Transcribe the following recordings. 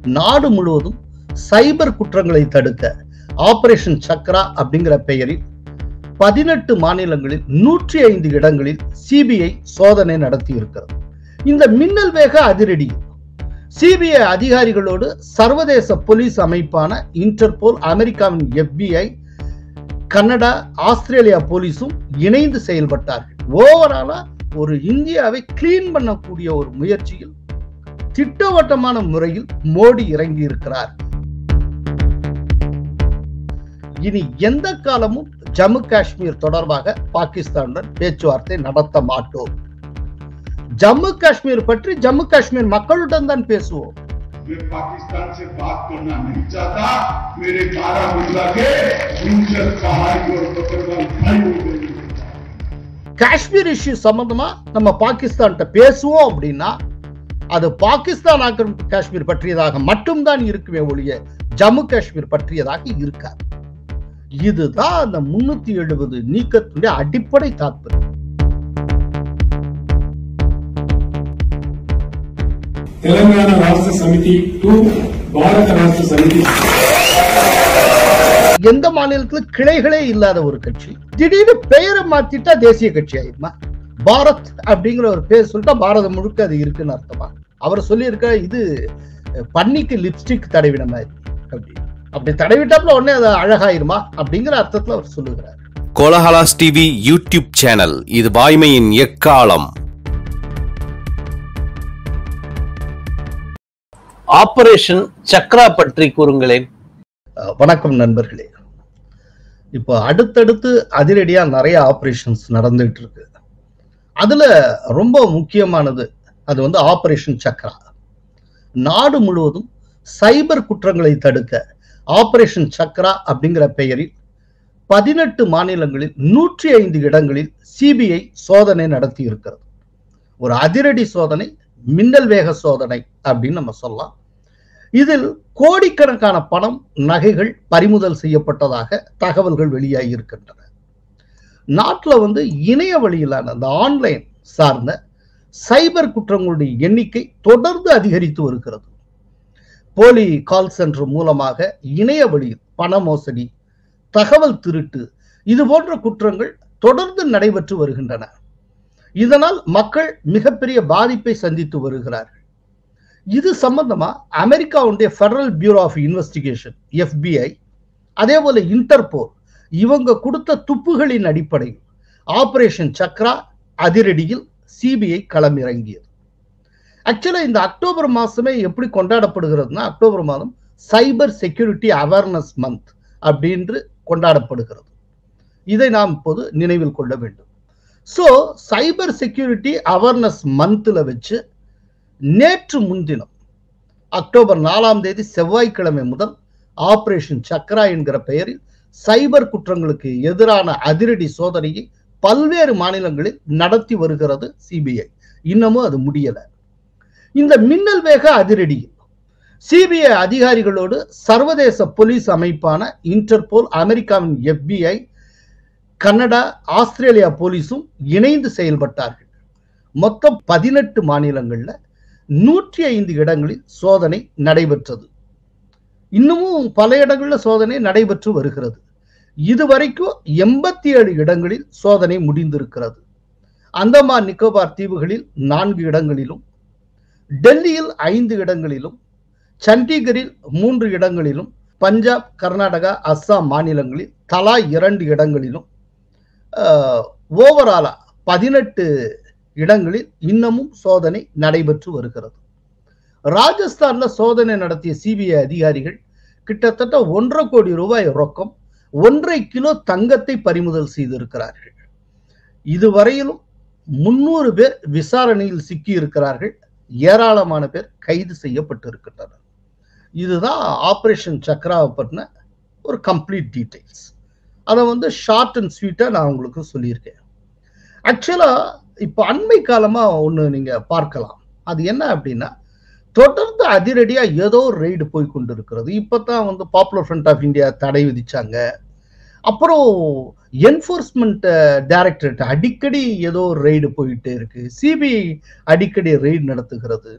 நாடு முழுவதும் சைபர் குற்றங்களை தடுக்க ஆபரேஷன் சக்ரா அப்படிங்கிற பெயரில் பதினெட்டு மாநிலங்களில் நூற்றி ஐந்து இடங்களில் சிபிஐ சோதனை நடத்தி இருக்கிறது இந்த மின்னல் வேக அதிரடி சிபிஐ அதிகாரிகளோடு சர்வதேச போலீஸ் அமைப்பான இன்டர்போல் அமெரிக்காவின் எஃபிஐ கனடா ஆஸ்திரேலியா போலீஸும் இணைந்து செயல்பட்டார்கள் ஓவராலா ஒரு இந்தியாவை கிளீன் பண்ணக்கூடிய ஒரு முயற்சியில் திட்டவட்டமான முறையில் மோடி இறங்கி இருக்கிறார் இனி எந்த காலமும் ஜம்மு காஷ்மீர் தொடர்பாக பாகிஸ்தானுடன் பேச்சுவார்த்தை நடத்த மாட்டோம் ஜம்மு காஷ்மீர் பற்றி ஜம்மு காஷ்மீர் மக்களுடன் தான் பேசுவோம் मैं पाकिस्तान से बात करना नहीं चाहता मेरे बारामूला के गुंजर पहाड़ी और बकरवाल भाई को बोलने காஷ்மீர் இஷ்யூ சம்பந்தமா நம்ம பாகிஸ்தான்கிட்ட பேசுவோம் அப்படின்னா அது பாகிஸ்தான் ஆக்கிரமிப்பு காஷ்மீர் பற்றியதாக மட்டும்தான் இருக்குமே ஒழிய ஜம்மு காஷ்மீர் பற்றியதாக இருக்காது இதுதான் அந்த முன்னூத்தி எழுபது நீக்கத்துடைய அடிப்படை தாற்பயம் తెలంగాణ రాష్ట్ర సమితి టు భారత రాష్ట్ర సమితి எந்த மாநிலத்துல கிளைகளே இல்லாத ஒரு கட்சி திடீர்னு பெயரை மாத்திட்டா தேசிய கட்சி ஆயிருமா பாரத் அப்படிங்கிற ஒரு பேர் சொல்லிட்டா பாரதம் முழுக்க அது இருக்குன்னு அர்த்தமா அவர் சொல்லியிருக்க இது அஹ், பன்னிக்கு லிப்ஸ்டிக் தடவின மாதிரி அப்படி அப்படி தடவிட்டாப்புல உடனே அது அழகாயிருமா அப்படிங்கிற அர்த்தத்துல அவர் சொல்லுகிறார் கோலஹலாஸ் டிவி யூடியூப் சேனல் இது வாய்மையின் எக்காலம் ஆபரேஷன் சக்ரா பற்றி கூறுங்களேன் அஹ், வணக்கம் நண்பர்களே இப்போ அடுத்தடுத்து அதிரடியா நிறைய ஆபரேஷன்ஸ் நடந்துட்டு இருக்கு அதுல ரொம்ப முக்கியமானது அது வந்து ஆபரேஷன் சக்ரா நாடு முழுவதும் சைபர் குற்றங்களை தடுக்க ஆபரேஷன் சக்ரா அப்படிங்கிற பெயரில் பதினெட்டு மாநிலங்களில் நூற்றி ஐந்து இடங்களில் சிபிஐ சோதனை நடத்தி இருக்கிறது ஒரு அதிரடி சோதனை மின்னல் வேக சோதனை அப்படின்னு நம்ம சொல்லலாம் இதில் கோடிக்கணக்கான பணம் நகைகள் பறிமுதல் செய்யப்பட்டதாக தகவல்கள் வெளியாகி இருக்கின்றன நாட்டில் வந்து இணைய வழியிலான அந்த ஆன்லைன் சார்ந்த சைபர் குற்றங்களுடைய எண்ணிக்கை தொடர்ந்து அதிகரித்து வருகிறது போலி கால் சென்டர் மூலமாக இணைய வழியில் பண மோசடி தகவல் திருட்டு இது போன்ற குற்றங்கள் தொடர்ந்து நடைபெற்று வருகின்றன இதனால் மக்கள் மிகப்பெரிய பாதிப்பை சந்தித்து வருகிறார்கள் இது சம்பந்தமா அமெரிக்காவுடைய Federal Bureau of Investigation FBI அதே போல இன்டர்போல் இவங்க கொடுத்த துப்புகளின் அடிப்படையில் ஆபரேஷன் சக்ரா அதிரடியில் சிபிஐ களமிறங்கியது ஆக்சுவலா இந்த அக்டோபர் மாசமே எப்படி கொண்டாடப்படுகிறதுனா அக்டோபர் மாதம் சைபர் செக்யூரிட்டி அவேர்னஸ் மந்த் அப்படின்று கொண்டாடப்படுகிறது இதை நாம் இப்போது நினைவில் கொள்ள வேண்டும் ஸோ சைபர் செக்யூரிட்டி அவேர்னஸ் மந்த்ல வச்சு நேற்று முன்தினம் அக்டோபர் நாலாம் தேதி செவ்வாய்க்கிழமை முதல் ஆபரேஷன் சக்ரா என்கிற பெயரில் சைபர் குற்றங்களுக்கு எதிரான அதிரடி சோதனையை பல்வேறு மாநிலங்களில் நடத்தி வருகிறது சிபிஐ இன்னமும் அது முடியல இந்த மின்னல் வேக அதிரடியில் சிபிஐ அதிகாரிகளோடு சர்வதேச போலீஸ் அமைப்பான இன்டர்போல் அமெரிக்காவின் எஃபிஐ கனடா ஆஸ்திரேலியா போலீஸும் இணைந்து செயல்பட்டார்கள் மொத்தம் பதினெட்டு மாநிலங்கள்ல நூற்றி ஐந்து இடங்களில் சோதனை நடைபெற்றது இன்னமும் பல இடங்களில் சோதனை நடைபெற்று வருகிறது இதுவரைக்கும் எண்பத்தி ஏழு இடங்களில் சோதனை முடிந்திருக்கிறது அந்தமான் நிக்கோபார் தீவுகளில் நான்கு இடங்களிலும் டெல்லியில் ஐந்து இடங்களிலும் சண்டிகரில் மூன்று இடங்களிலும் பஞ்சாப் கர்நாடகா அஸ்ஸாம் மாநிலங்களில் தலா இரண்டு இடங்களிலும் ஓவராலா பதினெட்டு இடங்களில் இன்னமும் சோதனை நடைபெற்று வருகிறது ராஜஸ்தான்ல சோதனை நடத்திய சிபிஐ அதிகாரிகள் கிட்டத்தட்ட ஒன்றரை கோடி ரூபாய் ரொக்கம் ஒன்றரை கிலோ தங்கத்தை பறிமுதல் செய்திருக்கிறார்கள் இதுவரையிலும் முன்னூறு பேர் விசாரணையில் சிக்கி இருக்கிறார்கள் ஏராளமான பேர் கைது செய்யப்பட்டிருக்கின்றனர் இதுதான் ஆபரேஷன் சக்ராவை பற்றின ஒரு கம்ப்ளீட் டீடைல்ஸ் அதை வந்து ஷார்ட் அண்ட் ஸ்வீட்டாக நான் உங்களுக்கு சொல்லியிருக்கேன் ஆக்சுவலாக இப்போ அண்மை காலமாக ஒன்று நீங்கள் பார்க்கலாம் அது என்ன அப்படின்னா தொடர்ந்து அதிரடியாக ஏதோ ஒரு ரெய்டு போய் கொண்டு இருக்கிறது இப்போ தான் வந்து பாப்புலர் ஃப்ரண்ட் ஆஃப் இந்தியா தடை விதிச்சாங்க அப்புறம் என்ஃபோர்ஸ்மெண்ட் டைரக்டரேட் அடிக்கடி ஏதோ ஒரு ரெய்டு போயிட்டே இருக்கு சிபிஐ அடிக்கடி ரெய்டு நடத்துகிறது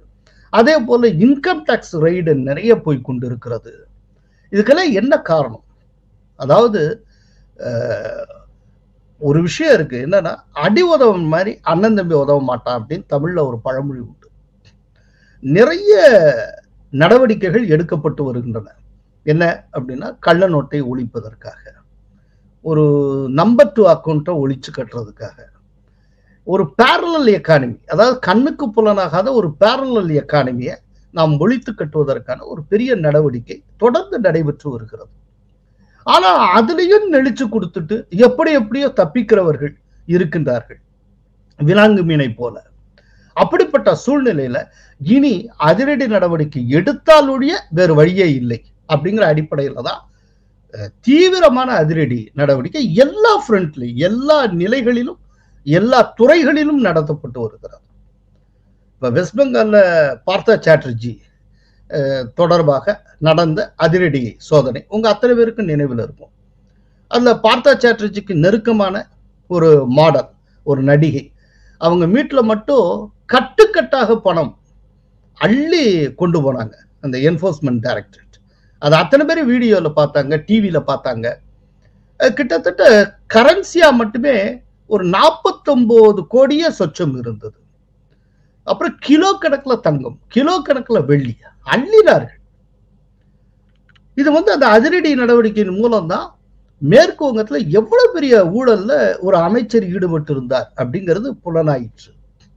அதே போல இன்கம் டேக்ஸ் ரைடு நிறைய போய் கொண்டு இருக்கிறது இதுக்கெல்லாம் என்ன காரணம் அதாவது அஹ், ஒரு விஷயம் இருக்கு என்னன்னா அடி உதவன் மாதிரி அண்ணன் தம்பி உதவ மாட்டான் அப்படின்னு தமிழ்ல ஒரு பழமொழி உண்டு நிறைய நடவடிக்கைகள் எடுக்கப்பட்டு வருகின்றன என்ன அப்படின்னா கள்ள நோட்டை ஒழிப்பதற்காக ஒரு நம்பர் டூ அக்கௌண்ட்டை ஒழிச்சு கட்டுறதுக்காக ஒரு பேரலல் எக்கானமி அதாவது கண்ணுக்கு புலனாகாத ஒரு பேரலல் எக்கானமியை நாம் ஒழித்து கட்டுவதற்கான ஒரு பெரிய நடவடிக்கை தொடர்ந்து நடைபெற்று வருகிறது ஆனா அதுலயும் நெளிச்சு கொடுத்துட்டு எப்படி எப்படியோ தப்பிக்கிறவர்கள் இருக்கின்றார்கள் விலாங்கு மீனை போல அப்படிப்பட்ட சூழ்நிலையில இனி அதிரடி நடவடிக்கை எடுத்தால் ஒழிய வேறு வழியே இல்லை அப்படிங்கிற அடிப்படையில தான் அஹ், தீவிரமான அதிரடி நடவடிக்கை எல்லா ஃப்ரண்ட்லையும் எல்லா நிலைகளிலும் எல்லா துறைகளிலும் நடத்தப்பட்டு வருகிறது இப்ப வெஸ்ட் பெங்கால்ல பார்த்தா சாட்டர்ஜி அஹ், தொடர்பாக நடந்த அதிரடி சோதனை உங்க அத்தனை பேருக்கும் நினைவில் இருக்கும் அதுல பார்த்தா சாட்டர்ஜிக்கு நெருக்கமான ஒரு மாடல் ஒரு நடிகை அவங்க வீட்டில் மட்டும் கட்டுக்கட்டாக பணம் அள்ளி கொண்டு போனாங்க அந்த என்ஃபோர்ஸ்மெண்ட் டைரக்டரேட் அது அத்தனை பேர் வீடியோவில் பார்த்தாங்க டிவியில் பார்த்தாங்க அஹ் கிட்டத்தட்ட கரன்சியா மட்டுமே ஒரு நாற்பத்தொம்போது கோடியே சொச்சம் இருந்தது அப்புறம் கிலோ கணக்கில் தங்கம் கிலோ கணக்கில் வெள்ளி அள்ளினார்கள் இது வந்து அந்த அதிரடி நடவடிக்கையின் மூலம்தான் மேற்கு வங்கத்துல எவ்வளவு பெரிய ஊழல்ல ஒரு அமைச்சர் ஈடுபட்டு இருந்தார் அப்படிங்கிறது புலனாயிற்று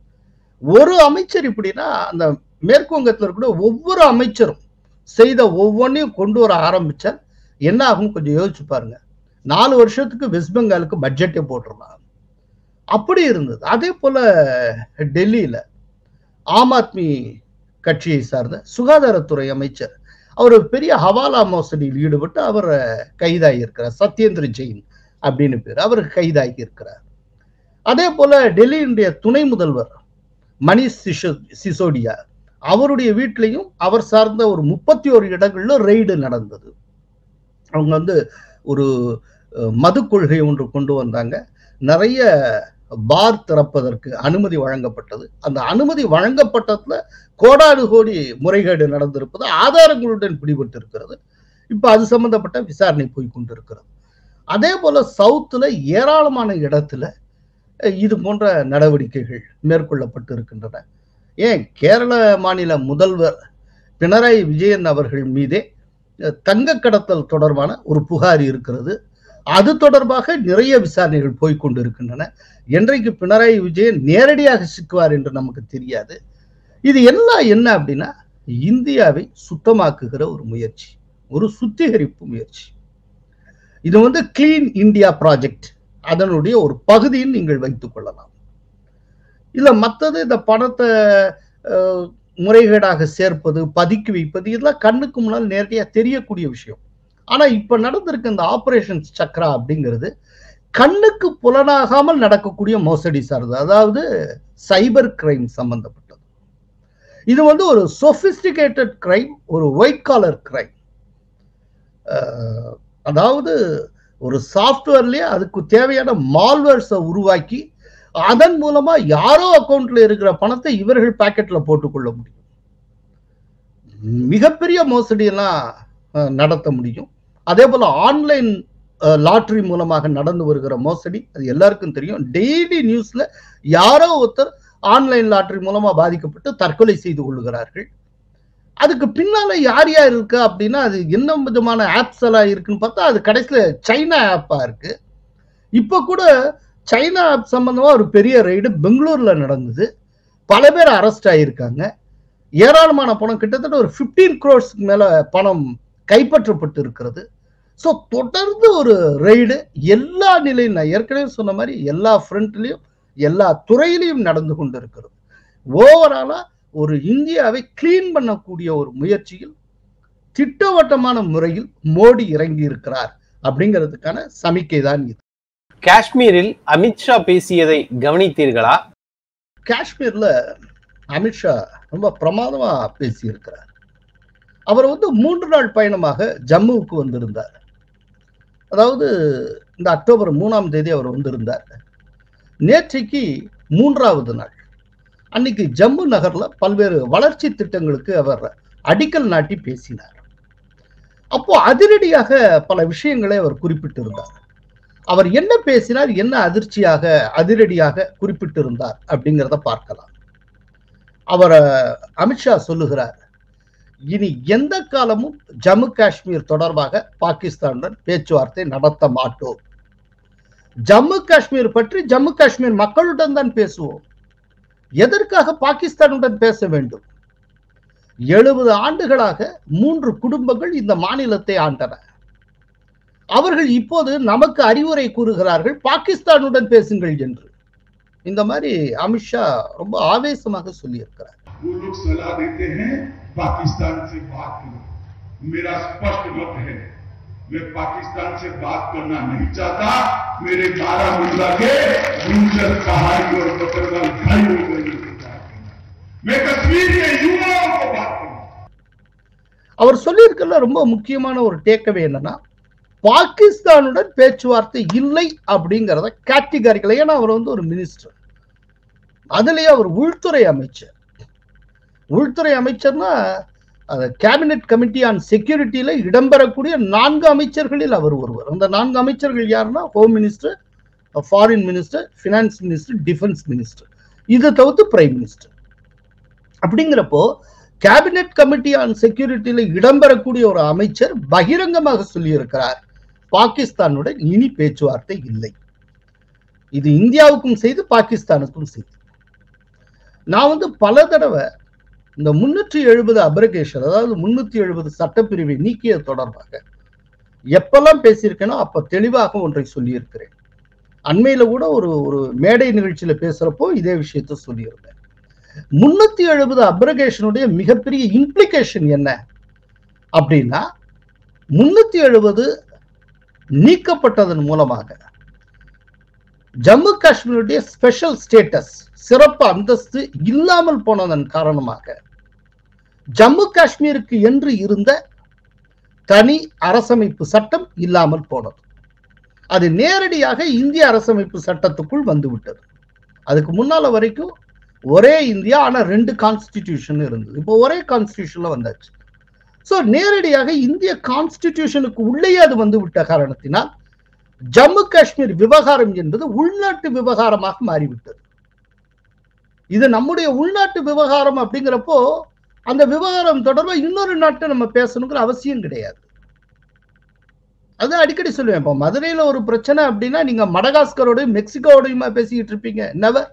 ஒரு அமைச்சர் இப்படின்னா அந்த மேற்கு வங்கத்துல இருக்கிற ஒவ்வொரு அமைச்சரும் செய்த ஒவ்வொன்றையும் கொண்டு வர ஆரம்பிச்சா என்ன ஆகும் கொஞ்சம் யோசிச்சு பாருங்க நாலு வருஷத்துக்கு வெஸ்ட் பெங்காலுக்கு பட்ஜெட்டே போட்டிருந்தாங்க அப்படி இருந்தது அதே போல டெல்லியில ஆம் ஆத்மி கட்சியை சார்ந்த சுகாதாரத்துறை அமைச்சர் அவர் ஒரு பெரிய ஹவாலா மோசடியில் ஈடுபட்டு அவர் கைதாகி இருக்கிறார் சத்யேந்திர ஜெயின் அப்படின்னு பேர் அவர் கைதாகி இருக்கிறார் அதே போல டெல்லியினுடைய துணை முதல்வர் மணிஷ் சிசோ சிசோடியா அவருடைய வீட்லையும் அவர் சார்ந்த ஒரு முப்பத்தி ஒரு இடங்கள்ல ரெய்டு நடந்தது அவங்க வந்து ஒரு அஹ், மது கொள்கை ஒன்று கொண்டு வந்தாங்க நிறைய பார் திறப்பதற்கு அனுமதி வழங்கப்பட்டது அந்த அனுமதி வழங்கப்பட்டதுல கோடானு கோடி முறைகேடு நடந்திருப்பது ஆதாரங்களுடன் பிடிபட்டு இருக்கிறது இப்ப அது சம்பந்தப்பட்ட விசாரணை போய் கொண்டிருக்கிறது அதே போல சவுத்துல ஏராளமான இடத்துல அஹ், இது போன்ற நடவடிக்கைகள் மேற்கொள்ளப்பட்டு இருக்கின்றன ஏன் கேரள மாநில முதல்வர் பினராயி விஜயன் அவர்கள் மீதே அஹ், தங்க கடத்தல் தொடர்பான ஒரு புகார் இருக்கிறது அது தொடர்பாக நிறைய விசாரணைகள் போய் கொண்டிருக்கின்றன என்றைக்கு பினராயி விஜயன் நேரடியாக சிக்குவார் என்று நமக்கு தெரியாது இது எல்லாம் என்ன அப்படின்னா இந்தியாவை சுத்தமாக்குகிற ஒரு முயற்சி ஒரு சுத்திகரிப்பு முயற்சி இது வந்து கிளீன் இந்தியா ப்ராஜெக்ட் அதனுடைய ஒரு பகுதியில் நீங்கள் வைத்துக் கொள்ளலாம் இல்ல மற்றது இந்த பணத்தை அஹ், முறைகேடாக சேர்ப்பது பதுக்கி வைப்பது இதெல்லாம் கண்ணுக்கு முன்னால் நேரடியா தெரியக்கூடிய விஷயம் ஆனா இப்ப நடந்திருக்க இந்த ஆபரேஷன் சக்ரா அப்படிங்கிறது கண்ணுக்கு புலனாகாமல் நடக்கக்கூடிய மோசடி சார்ந்தது அதாவது சைபர் கிரைம் சம்பந்தப்பட்டது இது வந்து ஒரு சொபிஸ்டிகேட்டட் கிரைம் ஒரு ஒயிட் காலர் கிரைம் அதாவது ஒரு சாஃப்ட்வேர்லயே அதுக்கு தேவையான மால்வேர்ஸை உருவாக்கி அதன் மூலமா யாரோ அக்கவுண்ட்ல இருக்கிற பணத்தை இவர்கள் பாக்கெட்ல போட்டுக்கொள்ள முடியும் மிகப்பெரிய மோசடி எல்லாம் அஹ், நடத்த முடியும் அதே போல ஆன்லைன் லாட்டரி மூலமாக நடந்து வருகிற மோசடி அது எல்லாருக்கும் தெரியும் டெய்லி நியூஸ்ல யாரோ ஒருத்தர் ஆன்லைன் லாட்டரி மூலமா பாதிக்கப்பட்டு தற்கொலை செய்து கொள்ளுகிறார்கள் அதுக்கு பின்னால யார் யார் இருக்கு அப்படின்னா அது என்ன விதமான ஆப்ஸ் எல்லாம் இருக்குன்னு பார்த்தா அது கடைசியில சைனா ஆப்பா இருக்கு இப்ப கூட சைனா ஆப் சம்பந்தமா ஒரு பெரிய ரைடு பெங்களூர்ல நடந்தது பல பேர் அரெஸ்ட் ஆகியிருக்காங்க ஏராளமான பணம் கிட்டத்தட்ட ஒரு 15 crores மேல பணம் கைப்பற்றப்பட்டு இருக்கிறது ஸோ தொடர்ந்து ஒரு ரைடு எல்லா நிலையும் நான் ஏற்கனவே சொன்ன மாதிரி எல்லா ஃப்ரண்ட்லையும் எல்லா துறையிலையும் நடந்து கொண்டு இருக்கிறது ஓவராலா ஒரு இந்தியாவை கிளீன் பண்ணக்கூடிய ஒரு முயற்சியில் திட்டவட்டமான முறையில் மோடி இறங்கி இருக்கிறார் அப்படிங்கிறதுக்கான சமிக்கை தான் இது காஷ்மீரில் அமித்ஷா பேசியதை கவனித்தீர்களா காஷ்மீர்ல அமித்ஷா ரொம்ப பிரமாதமா பேசியிருக்கிறார் அவர் வந்து மூன்று நாள் பயணமாக ஜம்முவுக்கு வந்திருந்தார் அதாவது இந்த அக்டோபர் மூணாம் தேதி அவர் வந்திருந்தார் நேற்றைக்கு மூன்றாவது நாள் அன்னைக்கு ஜம்மு நகர்ல பல்வேறு வளர்ச்சி திட்டங்களுக்கு அவர் அடிக்கல் நாட்டி பேசினார் அப்போ அதிரடியாக பல விஷயங்களை அவர் குறிப்பிட்டிருந்தார் அவர் என்ன பேசினார் என்ன அதிர்ச்சியாக அதிரடியாக குறிப்பிட்டிருந்தார் அப்படிங்கிறத பார்க்கலாம் அவர் அஹ், அமித்ஷா சொல்லுகிறார் இனி எந்த காலமும் ஜம்மு காஷ்மீர் தொடர்பாக பாகிஸ்தானுடன் பேச்சுவார்த்தை நடத்த மாட்டோம் ஜம்மு காஷ்மீர் பற்றி ஜம்மு காஷ்மீர் மக்களுடன் தான் பேசுவோம் எதற்காக பாகிஸ்தானுடன் பேச வேண்டும் எழுபது ஆண்டுகளாக மூன்று குடும்பங்கள் இந்த மாநிலத்தை ஆண்டன அவர்கள் இப்போது நமக்கு அறிவுரை கூறுகிறார்கள் பாகிஸ்தானுடன் பேசுங்கள் என்று இந்த மாதிரி அமித்ஷா ரொம்ப ஆவேசமாக சொல்லியிருக்கிறார் वो लोग सलाह देते हैं पाकिस्तान से बात करो मेरा स्पष्ट मत है मैं पाकिस्तान से बात करना नहीं चाहता मेरे बारामूला के गुंजर पहाड़ी और बकरवाल भाइयों को ये विचार करना मैं कश्मीर के युवाओं को बात करूं அவர் சொல்லியிருக்கல ரொம்ப முக்கியமான ஒரு டேக்கவே என்னன்னா பாகிஸ்தானுடன் பேச்சுவார்த்தை இல்லை அப்படிங்கிறத கேட்டகரிக்கல ஏன்னா அவர் வந்து ஒரு மினிஸ்டர் அதுலயே அவர் உள்துறை அமைச்சர் உள்துறை அமைச்சர்னா அது கேபினெட் கமிட்டி ஆன் செக்யூரிட்டியில இடம்பெறக்கூடிய நான்கு அமைச்சர்களில் அவர் ஒருவர் அந்த நான்கு அமைச்சர்கள் யாருன்னா home minister foreign minister finance minister defence minister இது தவிர்த்து பிரைம் மினிஸ்டர் அப்படிங்கிறப்போ கேபினெட் கமிட்டி ஆன் செக்யூரிட்டியில இடம்பெறக்கூடிய ஒரு அமைச்சர் பகிரங்கமாக சொல்லியிருக்கிறார் பாகிஸ்தானுடன் இனி பேச்சுவார்த்தை இல்லை இது இந்தியாவுக்கும் செய்து பாகிஸ்தானுக்கும் செய்து நான் வந்து பல தடவை இந்த முன்னூற்றி எழுபது அப்ரகேஷன் அதாவது முன்னூத்தி எழுபது சட்டப்பிரிவை நீக்கியது தொடர்பாக எப்பெல்லாம் பேசியிருக்கேனோ அப்ப தெளிவாக ஒன்றை சொல்லியிருக்கிறேன் அண்மையில கூட ஒரு ஒரு மேடை நிகழ்ச்சியில பேசுறப்போ இதே விஷயத்த சொல்லியிருந்தேன் முன்னூத்தி எழுபது அப்ரகேஷனுடைய மிகப்பெரிய இம்ப்ளிகேஷன் என்ன அப்படின்னா முன்னூத்தி எழுபது நீக்கப்பட்டதன் மூலமாக ஜம்மு காஷ்மீருடைய ஸ்பெஷல் ஸ்டேட்டஸ் சிறப்பு அந்தஸ்து இல்லாமல் போனதன் காரணமாக ஜம்மு காஷ்மீருக்கு என்று இருந்த தனி அரசமைப்பு சட்டம் இல்லாமல் போனது அது நேரடியாக இந்திய அரசமைப்பு சட்டத்துக்குள் வந்துவிட்டது அதுக்கு முன்னால வரைக்கும் ஒரே இந்தியா ஆனா ரெண்டு கான்ஸ்டிடியூஷன் இருந்தது இப்போ ஒரே கான்ஸ்டிடியூஷன்ல வந்தாச்சு சோ நேரடியாக இந்திய கான்ஸ்டிடியூஷனுக்கு உள்ளேயே அது வந்து விட்ட காரணத்தினால் ஜம்மு காஷ்மீர் விவகாரம் என்பது உள்நாட்டு விவகாரமாக மாறிவிட்டது இது நம்முடைய உள்நாட்டு விவகாரம் அப்படிங்கிறப்போ அந்த விவகாரம் தொடர்பா இன்னொரு நாட்டை நம்ம பேசணுங்கிற அவசியம் கிடையாது அது அடிக்கடி சொல்லுவேன் இப்போ மதுரையில ஒரு பிரச்சனை அப்படின்னா நீங்க மடகாஸ்கரோடையும் மெக்சிகோடையுமா பேசிக்கிட்டு இருப்பீங்க நெவர்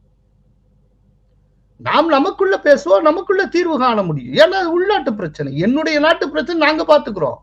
நாம் நமக்குள்ள பேசுவோம் நமக்குள்ள தீர்வு காண முடியும் ஏன்னா அது உள்நாட்டு பிரச்சனை என்னுடைய நாட்டு பிரச்சனை நாங்க பாத்துக்கிறோம்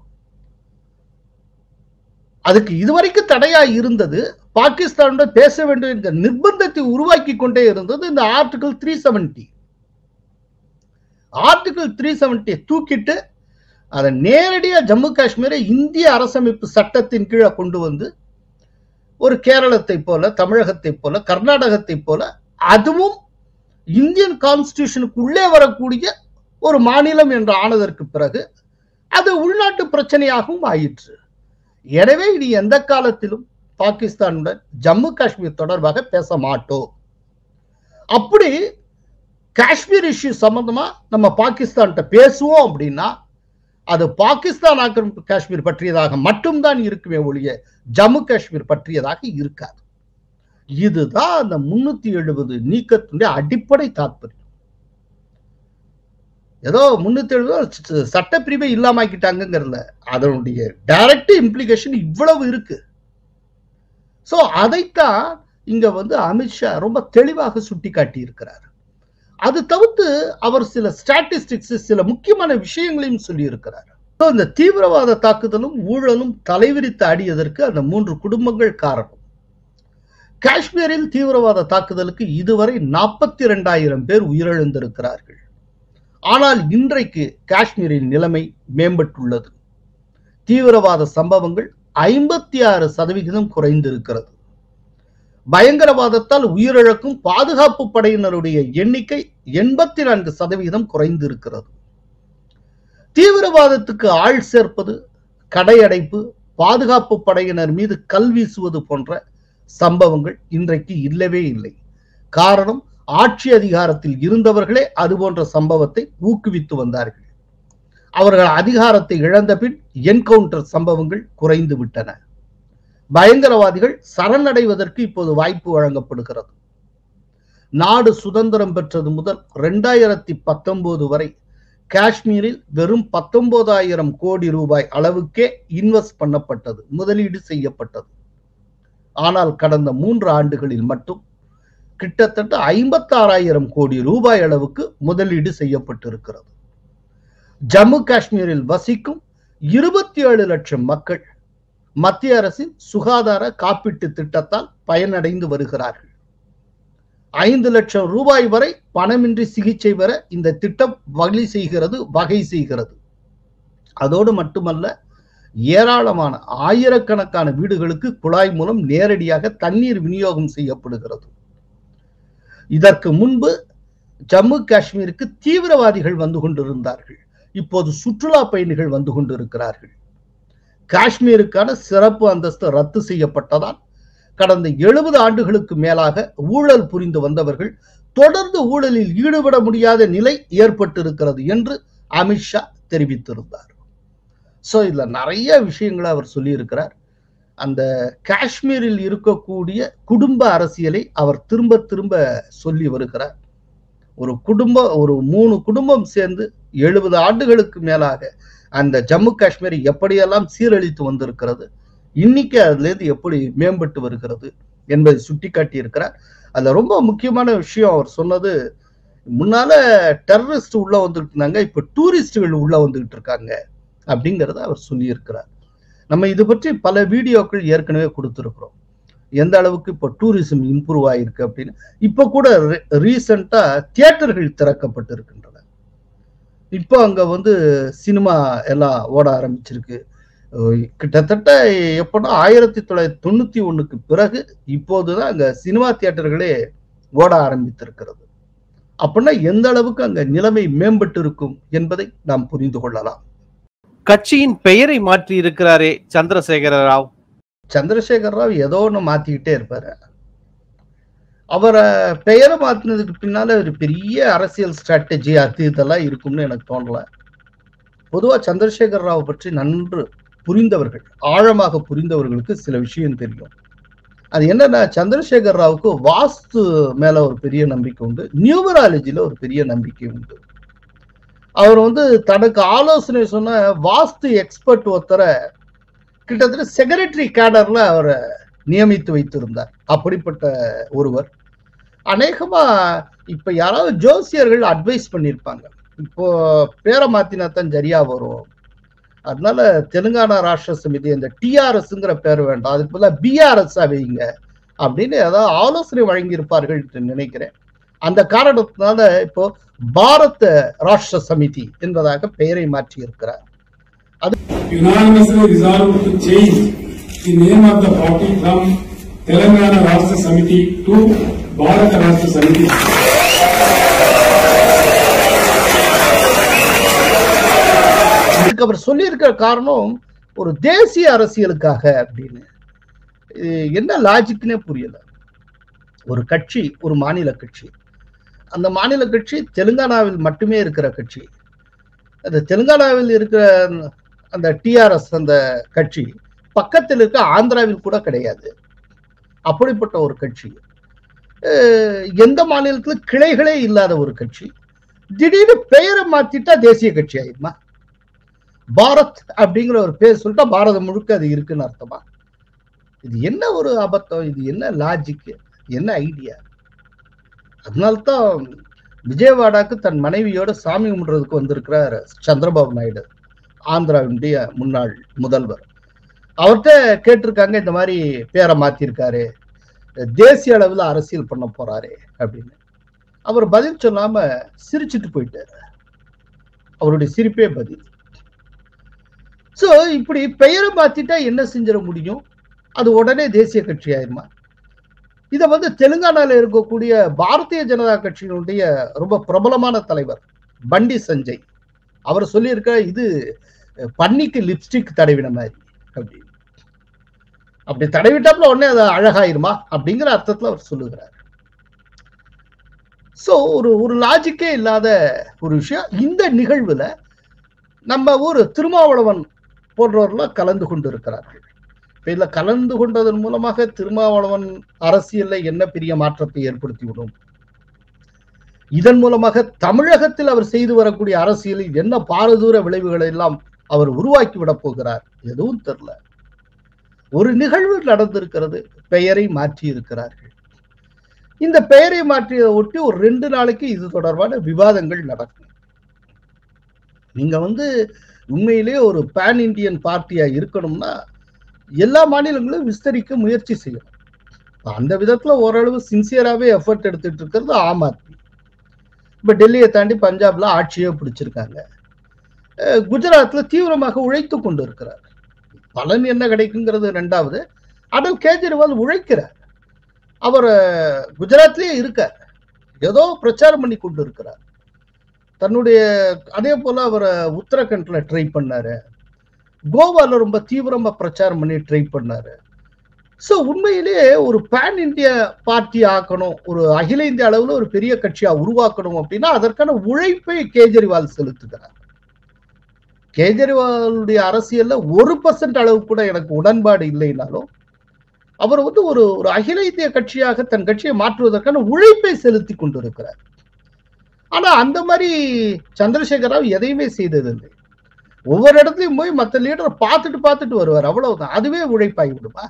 அதுக்கு இதுவரைக்கும் தடையா இருந்தது பாகிஸ்தானுடன் பேச வேண்டும் என்ற நிர்பந்தத்தை உருவாக்கி கொண்டே இருந்தது இந்த article three seventy article three seventy தூக்கிட்டு அதை நேரடியா ஜம்மு காஷ்மீரை இந்திய அரசமைப்பு சட்டத்தின் கீழே கொண்டு வந்து ஒரு கேரளத்தை போல தமிழகத்தை போல கர்நாடகத்தை போல அதுவும் இந்தியன் கான்ஸ்டியூஷனுக்கு உள்ளே வரக்கூடிய ஒரு மாநிலம் என்று ஆனதற்கு பிறகு அது உள்நாட்டு பிரச்சனையாகவும் ஆயிற்று எனவே இனி எந்த காலத்திலும் பாகிஸ்தானுடன் ஜம்மு காஷ்மீர் தொடர்பாக பேச மாட்டோம் அப்படி காஷ்மீர் இஷ்யூ சம்பந்தமா நம்ம பாகிஸ்தான்கிட்ட பேசுவோம் அப்படின்னா அது பாகிஸ்தான் ஆக்கிரமிப்பு காஷ்மீர் பற்றியதாக மட்டும்தான் இருக்குமே ஒழிய ஜம்மு காஷ்மீர் பற்றியதாக இருக்காது இதுதான் அந்த முன்னூத்தி எழுபது நீக்கத்தினுடைய அடிப்படை தாற்பயம் ஏதோ முன்னூத்தி எழுபது சட்டப்பிரிவை இல்லாமக்கிட்டாங்கிறதுல அதனுடைய டைரக்ட் இம்ப்ளிகேஷன் இவ்வளவு இருக்கு சோ அதைத்தான் இங்க வந்து அமித்ஷா ரொம்ப தெளிவாக சுட்டி காட்டி இருக்கிறார் அது தவிர்த்து அவர் சில ஸ்டாட்டிஸ்டிக்ஸ் சில முக்கியமான விஷயங்களையும் சொல்லி இருக்கிறார் இந்த தீவிரவாத தாக்குதலும் ஊழலும் தலைவிரித்து ஆடியதற்கு அந்த மூன்று குடும்பங்கள் காரணம் காஷ்மீரில் தீவிரவாத தாக்குதலுக்கு இதுவரை நாற்பத்தி இரண்டாயிரம் பேர் உயிரிழந்திருக்கிறார்கள் ஆனால் இன்றைக்கு காஷ்மீரின் நிலைமை மேம்பட்டுள்ளது தீவிரவாத சம்பவங்கள் ஐம்பத்தி ஆறு சதவிகிதம் குறைந்திருக்கிறது பயங்கரவாதத்தால் உயிரிழக்கும் பாதுகாப்பு படையினருடைய எண்ணிக்கை எண்பத்தி நான்கு சதவிகிதம் குறைந்திருக்கிறது தீவிரவாதத்துக்கு ஆள் சேர்ப்பது கடையடைப்பு பாதுகாப்பு படையினர் மீது கல் வீசுவது போன்ற சம்பவங்கள் இன்றைக்கு இல்லவே இல்லை காரணம் ஆட்சி அதிகாரத்தில் இருந்தவர்களே அது போன்ற சம்பவத்தை ஊக்குவித்து வந்தார்கள் அவர்கள் அதிகாரத்தை இழந்த பின் என்கவுண்டர் சம்பவங்கள் குறைந்து விட்டன பயங்கரவாதிகள் சரணடைவதற்கு இப்போது வாய்ப்பு வழங்கப்படுகிறது நாடு சுதந்திரம் பெற்றது முதல் இரண்டாயிரத்தி பத்தொன்பது வரை காஷ்மீரில் வெறும் பத்தொன்பதாயிரம் கோடி ரூபாய் அளவுக்கே இன்வெஸ்ட் பண்ணப்பட்டது முதலீடு செய்யப்பட்டது ஆனால் கடந்த மூன்று ஆண்டுகளில் மட்டும் கிட்டத்தட்ட ஐம்பத்தாறாயிரம் கோடி ரூபாய் அளவுக்கு முதலீடு செய்யப்பட்டிருக்கிறது ஜம்மு காஷ்மீரில் வசிக்கும் இருபத்தி ஏழு லட்சம் மக்கள் மத்திய அரசின் சுகாதார காப்பீட்டு திட்டத்தால் பயனடைந்து வருகிறார்கள் ஐந்து லட்சம் ரூபாய் வரை பணமின்றி சிகிச்சை பெற இந்த திட்டம் வழி செய்கிறது வகை செய்கிறது அதோடு மட்டுமல்ல ஏராளமான ஆயிரக்கணக்கான வீடுகளுக்கு குழாய் மூலம் நேரடியாக தண்ணீர் விநியோகம் செய்யப்படுகிறது இதற்கு முன்பு ஜம்மு காஷ்மீருக்கு தீவிரவாதிகள் வந்து கொண்டிருந்தார்கள் இப்போது சுற்றுலா பயணிகள் வந்து கொண்டிருக்கிறார்கள் காஷ்மீருக்கான சிறப்பு அந்தஸ்து ரத்து செய்யப்பட்டதால் கடந்த எழுபது ஆண்டுகளுக்கு மேலாக ஊழல் புரிந்து வந்தவர்கள் தொடர்ந்து ஊழலில் ஈடுபட முடியாத நிலை ஏற்பட்டிருக்கிறது என்று அமித்ஷா தெரிவித்திருந்தார் சோ இதுல நிறைய விஷயங்களை அவர் சொல்லியிருக்கிறார் அந்த காஷ்மீரில் இருக்கக்கூடிய குடும்ப அரசியலை அவர் திரும்ப திரும்ப சொல்லி வருகிறார் ஒரு குடும்பம் ஒரு மூணு குடும்பம் சேர்ந்து எழுபது ஆண்டுகளுக்கு மேலாக அந்த ஜம்மு காஷ்மீரை எப்படியெல்லாம் சீரழித்து வந்திருக்கிறது இன்னைக்கு அதுல இருந்து எப்படி மேம்பட்டு வருகிறது என்பதை சுட்டிக்காட்டி இருக்கிறார் அதுல ரொம்ப முக்கியமான விஷயம் அவர் சொன்னது முன்னால டெரரிஸ்ட் உள்ள வந்துட்டு இருந்தாங்க இப்ப டூரிஸ்டுகள் உள்ள வந்துகிட்டு இருக்காங்க அப்படிங்கறத அவர் சொல்லியிருக்கிறார் நம்ம இது பற்றி பல வீடியோக்கள் ஏற்கனவே கொடுத்திருக்கிறோம் எந்த அளவுக்கு இப்போ டூரிசம் இம்ப்ரூவ் ஆயிருக்கு அப்படின்னு இப்போ கூட ரீசண்டா தியேட்டர்கள் திறக்கப்பட்டிருக்கின்றன இப்போ அங்க வந்து சினிமா எல்லாம் ஓட ஆரம்பிச்சிருக்கு அஹ் கிட்டத்தட்ட எப்போனா ஆயிரத்தி தொள்ளாயிரத்தி தொண்ணூத்தி ஒண்ணுக்கு பிறகு இப்போதுதான் அங்க சினிமா தியேட்டர்களே ஓட ஆரம்பித்திருக்கிறது அப்படின்னா எந்த அளவுக்கு அங்க நிலைமை மேம்பட்டு இருக்கும் என்பதை நாம் புரிந்து கொள்ளலாம் கட்சியின் பெயரை மாற்றி இருக்கிறாரே சந்திரசேகர ராவ் சந்திரசேகர் ராவ் ஏதோ ஒன்று மாத்திக்கிட்டே இருப்பாரு அவரை பெயரை மாத்தினதுக்கு பின்னால ஒரு பெரிய அரசியல் ஸ்ட்ராட்டஜி அது இதெல்லாம் இருக்கும்னு எனக்கு தோணல பொதுவா சந்திரசேகர் ராவ் பற்றி நன்று புரிந்தவர்கள் ஆழமாக புரிந்தவர்களுக்கு சில விஷயம் தெரியும் அது என்னன்னா சந்திரசேகர் ராவுக்கு வாஸ்து மேல ஒரு பெரிய நம்பிக்கை உண்டு நியூமராலஜில ஒரு பெரிய நம்பிக்கை உண்டு அவர் வந்து தனக்கு ஆலோசனை சொன்ன வாஸ்து எக்ஸ்பர்ட் ஒருத்தரை கிட்டத்தட்ட செக்ரட்டரி கேடர்ல அவரை நியமித்து வைத்திருந்தார் அப்படிப்பட்ட ஒருவர் அநேகமா இப்ப யாராவது ஜோசியர்கள் அட்வைஸ் பண்ணியிருப்பாங்க இப்போ பேரை மாத்தினா தான் சரியா வரும் அதனால தெலுங்கானா ராஷ்டிர சமிதி அந்த டிஆர்எஸ்ங்கிற பேர் வேண்டாம் அதுக்கு பதிலாக பிஆர்எஸ் வைங்க அப்படின்னு ஏதாவது ஆலோசனை வழங்கியிருப்பார்கள் என்று நினைக்கிறேன் அந்த காரணத்தினால இப்போ பாரத ராஷ்டிர சமிதி என்பதாக பெயரை மாற்றி இருக்கிறார் unanimously resolved to change the name of the party from Telangana Rashtra Samiti to Bharat Rashtra Samiti. இதுக்கு அவர் சொல்லியிருக்கிற காரணம் ஒரு தேசிய அரசியலுக்காக அப்படின்னு இது என்ன லாஜிக்னே புரியல ஒரு கட்சி ஒரு மாநில கட்சி அந்த மாநில கட்சி தெலுங்கானாவில் மட்டுமே இருக்கிற கட்சி அந்த தெலுங்கானாவில் இருக்கிற அந்த டிஆர்எஸ் அந்த கட்சி பக்கத்தில் இருக்க ஆந்திராவில் கூட கிடையாது அப்படிப்பட்ட ஒரு கட்சி அஹ் எந்த மாநிலத்துல கிளைகளே இல்லாத ஒரு கட்சி திடீர்னு பெயரை மாத்திட்டா தேசிய கட்சி ஆயிடுமா பாரத் அப்படிங்கிற ஒரு பேர் சொல்லிட்டா பாரதம் முழுக்க அது இருக்குன்னு அர்த்தமா இது என்ன ஒரு அபத்தம் இது என்ன லாஜிக் என்ன ஐடியா அதனால்தான் விஜயவாடாக்கு தன் மனைவியோட சாமி கும்பிடுறதுக்கு வந்திருக்கிறார் சந்திரபாபு நாயுடு ஆந்திராவினுடைய முன்னாள் முதல்வர் அவர்கிட்ட கேட்டிருக்காங்க இந்த மாதிரி பேரை மாத்திருக்காரு தேசிய அளவில் அரசியல் பண்ண போறாரு அப்படின்னு அவர் பதில் சொல்லாம சிரிச்சிட்டு போயிட்டாரு அவருடைய சிரிப்பே பதில் சோ இப்படி பெயரை மாத்திட்டா என்ன செஞ்சிட முடியும் அது உடனே தேசிய கட்சி ஆயிருமா இத வந்து தெலுங்கானால இருக்கக்கூடிய பாரதிய ஜனதா கட்சியினுடைய ரொம்ப பிரபலமான தலைவர் பண்டி சஞ்சய் அவர் சொல்லியிருக்க இது பன்னிக்கு லிப்ஸ்டிக் தடவின மாதிரி அப்படின்னு அப்படி தடவிட்டாப்புல உடனே அது அழகாயிருமா அப்படிங்கிற அர்த்தத்துல அவர் சொல்லுகிறார் ஸோ ஒரு ஒரு லாஜிக்கே இல்லாத ஒரு விஷயம் இந்த நிகழ்வுல நம்ம ஊர் திருமாவளவன் போன்றவர்கள் கலந்து கொண்டு இருக்கிறார்கள் இப்ப இதுல கலந்து கொண்டதன் மூலமாக திருமாவளவன் அரசியல்ல என்ன பெரிய மாற்றத்தை ஏற்படுத்திவிடும் இதன் மூலமாக தமிழகத்தில் அவர் செய்து வரக்கூடிய அரசியலில் என்ன பாரதூர விளைவுகளை எல்லாம் அவர் உருவாக்கி விட போகிறார் எதுவும் தெரியல ஒரு நிகழ்வு நடந்திருக்கிறது பெயரை மாற்றி இருக்கிறார்கள் இந்த பெயரை மாற்றியதை ஒட்டி ஒரு ரெண்டு நாளைக்கு இது தொடர்பான விவாதங்கள் நடக்கும் நீங்க வந்து உண்மையிலேயே ஒரு பேன் இந்தியன் பார்ட்டியா இருக்கணும்னா எல்லா மாநிலங்களும் விஸ்தரிக்க முயற்சி செய்யணும் அந்த விதத்துல ஓரளவு சின்சியராகவே எஃபர்ட் எடுத்துட்டு இருக்கிறது ஆம் ஆத்மி இப்ப டெல்லியை தாண்டி பஞ்சாப்ல ஆட்சியே பிடிச்சிருக்காங்க அஹ் குஜராத்ல தீவிரமாக உழைத்து கொண்டு இருக்கிறார் பலன் என்ன கிடைக்குங்கிறது ரெண்டாவது அடல் கேஜ்ரிவால் உழைக்கிறார் அவர் குஜராத்லயே இருக்கார் ஏதோ பிரச்சாரம் பண்ணி கொண்டு இருக்கிறார் தன்னுடைய அதே போல அவர் உத்தரகண்ட்ல ட்ரை பண்ணாரு கோவால ரொம்ப தீவிரமா பிரச்சாரம் பண்ணி ட்ரை பண்ணாரு ஸோ உண்மையிலேயே ஒரு பேன் இந்தியா பார்ட்டி ஆக்கணும் ஒரு அகில இந்திய அளவில் ஒரு பெரிய கட்சியா உருவாக்கணும் அப்படின்னா அதற்கான உழைப்பை கேஜ்ரிவால் செலுத்துகிறார் கேஜ்ரிவாலுடைய அரசியல்ல ஒரு பர்சன்ட் அளவு கூட எனக்கு உடன்பாடு இல்லைனாலும் அவர் வந்து ஒரு ஒரு அகில இந்திய கட்சியாக தன் கட்சியை மாற்றுவதற்கான உழைப்பை செலுத்தி கொண்டிருக்கிறார் ஆனா அந்த மாதிரி சந்திரசேகர் ராவ் எதையுமே செய்ததில்லை ஒவ்வொரு இடத்துலயும் போய் மற்ற லீடரை பார்த்துட்டு பார்த்துட்டு வருவார் அவ்வளவுதான் அதுவே உழைப்பாகி விடுமா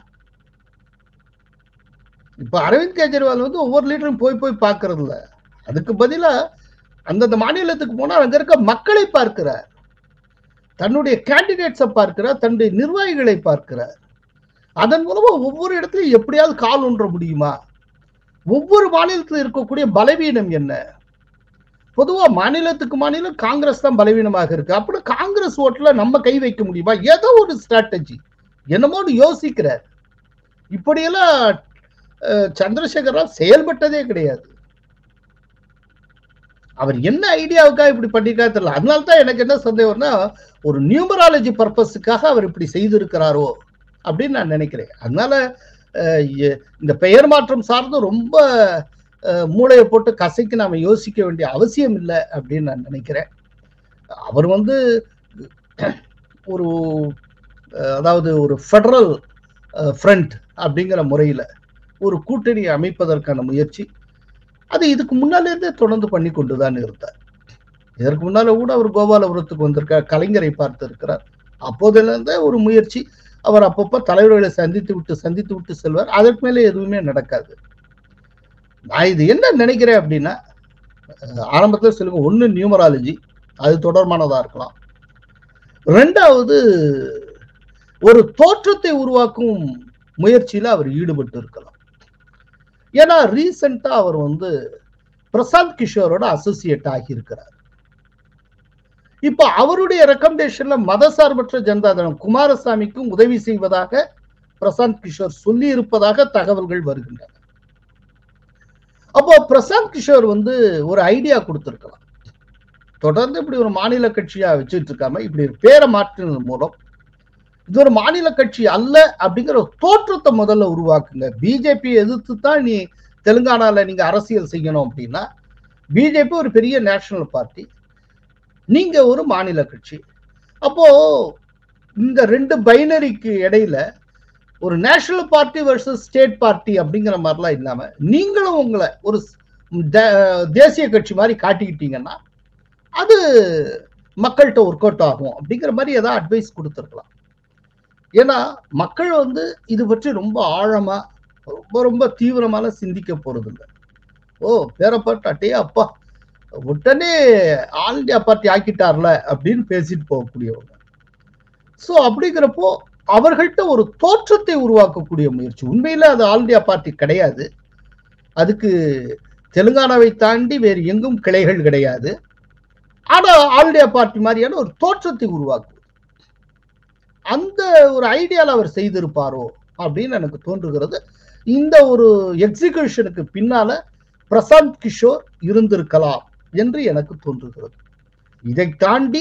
இப்ப அரவிந்த் கெஜ்ரிவால் வந்து ஒவ்வொரு லீடரும் போய் போய் பார்க்கறது இல்ல அதுக்கு பதிலா அந்தந்த மாநிலத்துக்கு போனா அங்க இருக்க மக்களை பார்க்கிறார் தன்னுடைய கேண்டிடேட்ஸை பார்க்கிறார் தன்னுடைய நிர்வாகிகளை பார்க்கிறார் அதன் மூலமா ஒவ்வொரு இடத்துலயும் எப்படியாவது கால் ஒன்ற முடியுமா ஒவ்வொரு மாநிலத்தில் இருக்கக்கூடிய பலவீனம் என்ன பொதுவா மாநிலத்துக்கு மாநிலம் காங்கிரஸ் தான் பலவீனமாக இருக்கு அப்படி காங்கிரஸ் ஓட்டுல நம்ம கை வைக்க முடியுமா ஏதோ ஒரு ஸ்ட்ராட்டஜி என்னமோன்னு யோசிக்கிறார் இப்படியெல்லாம் அஹ், சந்திரசேகர் ராவ் செயல்பட்டதே கிடையாது அவர் என்ன ஐடியாவுக்காக இப்படி பண்ணிருக்காரு தெரியல அதனால தான் எனக்கு என்ன சந்தேகம்னா ஒரு நியூமராலஜி பர்பஸுக்காக அவர் இப்படி செய்திருக்கிறாரோ அப்படின்னு நான் நினைக்கிறேன் அதனால அஹ், எ- இந்த பெயர் மாற்றம் சார்ந்து ரொம்ப அஹ், மூளையை போட்டு கசைக்கு நாம யோசிக்க வேண்டிய அவசியம் இல்லை அப்படின்னு நான் நினைக்கிறேன் அவர் வந்து ஒரு அஹ், அதாவது ஒரு ஃபெடரல் ஃப்ரண்ட் அப்படிங்கிற முறையில் ஒரு கூட்டணி அமைப்பதற்கான முயற்சி அது இதுக்கு முன்னாலே இருந்தே தொடர்ந்து பண்ணி கொண்டு தான் இருந்தார் இதற்கு முன்னால கூட அவர் கோபாலபுரத்துக்கு வந்திருக்கார் கலைஞரை பார்த்து இருக்கிறார் அப்போதிலிருந்தே ஒரு முயற்சி அவர் அப்பப்போ தலைவர்களை சந்தித்து விட்டு சந்தித்து விட்டு செல்வார் அதற்கு மேலே எதுவுமே நடக்காது நான் இது என்ன நினைக்கிறேன் அப்படின்னா அஹ், ஆரம்பத்துல சொல்லுங்க ஒண்ணு நியூமராலஜி அது தொடர்பானதா இருக்கலாம் ரெண்டாவது ஒரு தோற்றத்தை உருவாக்கும் முயற்சியில அவர் ஈடுபட்டு இருக்கலாம் ஏன்னா ரீசெண்டா அவர் வந்து பிரசாந்த் கிஷோரோட அசோசியேட் ஆகி இருக்கிறார் இப்ப அவருடைய ரெக்கமெண்டேஷன்ல மதசார்பற்ற ஜனதாதளம் குமாரசாமிக்கும் உதவி செய்வதாக பிரசாந்த் கிஷோர் சொல்லி இருப்பதாக தகவல்கள் வருகின்றன அப்போ பிரசாந்த் கிஷோர் வந்து ஒரு ஐடியா கொடுத்திருக்கலாம் தொடர்ந்து இப்படி ஒரு மாநில கட்சியா வச்சுட்டு இருக்காம இப்படி ஒரு பேரை மாற்றினது மூலம் இது ஒரு மாநில கட்சி அல்ல அப்படிங்கிற ஒரு தோற்றத்தை முதல்ல உருவாக்குங்க பிஜேபி எதிர்த்து தான் நீ தெலுங்கானால நீங்க அரசியல் செய்யணும் அப்படின்னா பிஜேபி ஒரு பெரிய நேஷனல் பார்ட்டி நீங்க ஒரு மாநில கட்சி அப்போ இந்த ரெண்டு பைனரிக்கு இடையில ஒரு national party versus state party அப்படிங்கிற மாதிரிலாம் இல்லாம நீங்களும் உங்களை ஒரு தே- தேசிய கட்சி மாதிரி காட்டிக்கிட்டீங்கன்னா அது மக்கள்கிட்ட ஒர்க் அவுட் ஆகும் அப்படிங்கிற மாதிரி ஏதாவது அட்வைஸ் கொடுத்துருக்கலாம் ஏன்னா மக்கள் வந்து இது பற்றி ரொம்ப ஆழமா ரொம்ப ரொம்ப தீவிரமான சிந்திக்க போறது இல்லை ஓ பேரப்பட்ட அட்டே அப்பா உடனே ஆல் இந்தியா பார்ட்டி ஆக்கிட்டார்ல அப்படின்னு பேசிட்டு போகக்கூடியவங்க ஸோ அப்படிங்கிறப்போ அவர்கள்ட்ட ஒரு தோற்றத்தை உருவாக்கக்கூடிய முயற்சி உண்மையில அது ஆல் இந்தியா பார்ட்டி கிடையாது அதுக்கு தெலுங்கானாவை தாண்டி வேறு எங்கும் கிளைகள் கிடையாது ஆனா ஆல் இந்தியா பார்ட்டி மாதிரியான ஒரு தோற்றத்தை உருவாக்குவது அந்த ஒரு ஐடியால அவர் செய்திருப்பாரோ அப்படின்னு எனக்கு தோன்றுகிறது இந்த ஒரு எக்ஸிகியூஷனுக்கு பின்னால பிரசாந்த் கிஷோர் இருந்திருக்கலாம் என்று எனக்கு தோன்றுகிறது இதை தாண்டி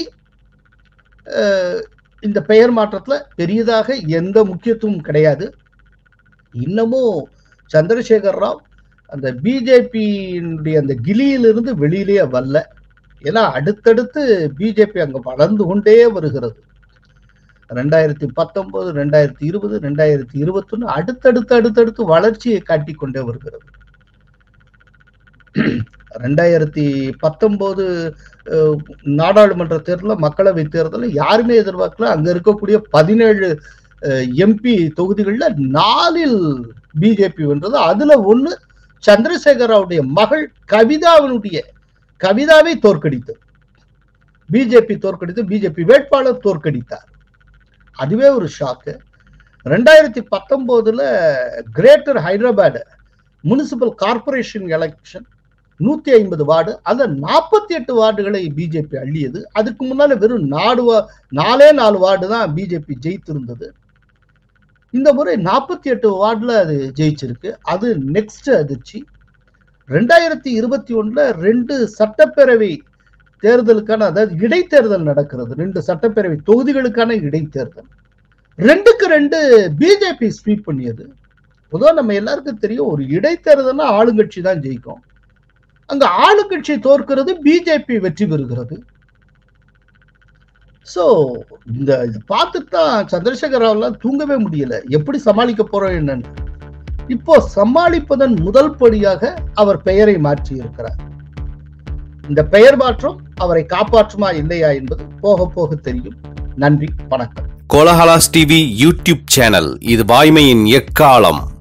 அஹ், இந்த பெயர் மாற்றத்துல பெரியதாக எந்த முக்கியத்துவம் கிடையாது இன்னமும் சந்திரசேகர் ராவ் அந்த பிஜேபியினுடைய அந்த கிலியிலிருந்து வெளியிலேயே வரல ஏன்னா அடுத்தடுத்து பிஜேபி அங்க வளர்ந்து கொண்டே வருகிறது ரெண்டாயிரத்தி பத்தொன்பது ரெண்டாயிரத்தி இருபது ரெண்டாயிரத்தி இருபத்தொன்னு அடுத்தடுத்து அடுத்தடுத்து வளர்ச்சியை காட்டிக் கொண்டே வருகிறது ரெண்டாயிரத்தி பத்தொன்பது அஹ், நாடாளுமன்ற தேர்தலில் மக்களவை தேர்தலில் யாருமே எதிர்பார்க்கல அங்க இருக்கக்கூடிய பதினேழு எம்பி தொகுதிகள்ல நாலில் பிஜேபி வென்றது அதுல ஒண்ணு சந்திரசேகர் ராவுடைய மகள் கவிதாவினுடைய கவிதாவை தோற்கடித்தது பிஜேபி தோற்கடித்து பிஜேபி வேட்பாளர் தோற்கடித்தார் அதுவே ஒரு ஷாக்கு ரெண்டாயிரத்தி பத்தொன்பதுல Greater Hyderabad Municipal Corporation election நூத்தி ஐம்பது வார்டு அதுல நாற்பத்தி எட்டு வார்டுகளை பிஜேபி அள்ளியது அதுக்கு முன்னால வெறும் நாடு வா- நாலே நாலு வார்டு தான் பிஜேபி ஜெயித்திருந்தது இந்த முறை நாற்பத்தி எட்டு வார்டுல அது ஜெயிச்சிருக்கு அது நெக்ஸ்ட் அதிர்ச்சி ரெண்டாயிரத்தி இருபத்தி ஒண்ணுல ரெண்டு சட்டப்பேரவை தேர்தலுக்கான அதாவது இடைத்தேர்தல் நடக்கிறது ரெண்டு சட்டப்பேரவை தொகுதிகளுக்கான இடைத்தேர்தல் ரெண்டுக்கு ரெண்டு பிஜேபி ஸ்வீப் பண்ணியது பொதுவா நம்ம எல்லாருக்கும் தெரியும் ஒரு இடைத்தேர்தல்னா ஆளுங்கட்சி தான் ஜெயிக்கும் அங்க ஆளுங்கட்சி தோற்கிறது பிஜேபி வெற்றி பெறுகிறது சோ இந்த இது பார்த்துட்டு தான் சந்திரசேகர் ராவ்லாம் தூங்கவே முடியல எப்படி சமாளிக்க போறோம் என்னன்னு இப்போ சமாளிப்பதன் முதல் படியாக அவர் பெயரை மாற்றி இருக்கிறார் இந்த பெயர் மாற்றம் அவரை காப்பாற்றுமா இல்லையா என்பது போக போக தெரியும் நன்றி வணக்கம் கோலஹலாஸ் டிவி யூடியூப் சேனல் இது வாய்மையின் எக்காலம்